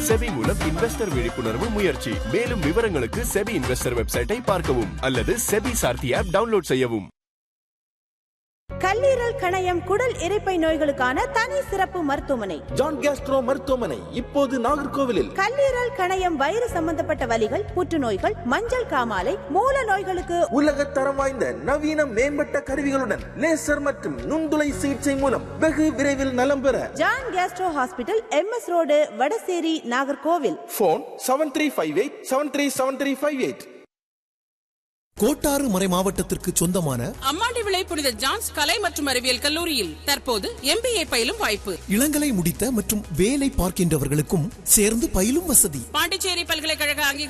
SEBI மூலம் investor விழிப்புணர்வு முயற்சி மேலும் விவரங்களுக்கு செபி இன்வெஸ்டர் வெப்சைட்டை பார்க்கவும் அல்லது செபி சார்த்தி ஆப் டவுன்லோட் செய்யவும் கல்லீரல் கணையம் குடல் இரைப்பை நோய்களுக்கான தனி சிறப்பு மருத்துவமனை ஜான் கேஸ்ட்ரோ மருத்துவமனை இப்போது நாகர்கோவிலில் கல்லீரல் கணையம் வயிறு சம்பந்தப்பட்ட வலிகள் புற்றுநோய்கள் மஞ்சள் காமாலை மூல நோய்களுக்கு உலக தரம் வாய்ந்த நவீன மேம்பட்ட கருவிகளுடன் லேசர் மற்றும் நுண்துளை சிகிச்சை மூலம் வெகு விரைவில் நலம் பெற John gastro hospital MS road Vadasery Nagercoil phone seven three five eight seven three seven three five eight Kottar மறை மாவட்டத்திற்கு சொந்தமான அம்மாண்டி விளை புனித ஜான்ஸ் கலை மற்றும் அறிவியல் கல்லூரியில் தற்போது எம்பிஏ பயிலும் வாய்ப்பு இளங்கலை முடித்த மற்றும் வேலை பார்க்கின்றவர்களுக்கும் சேர்ந்து பயிலும் வசதி பாண்டிச்சேரி பல்கலைக்கழக அங்கீகாரம்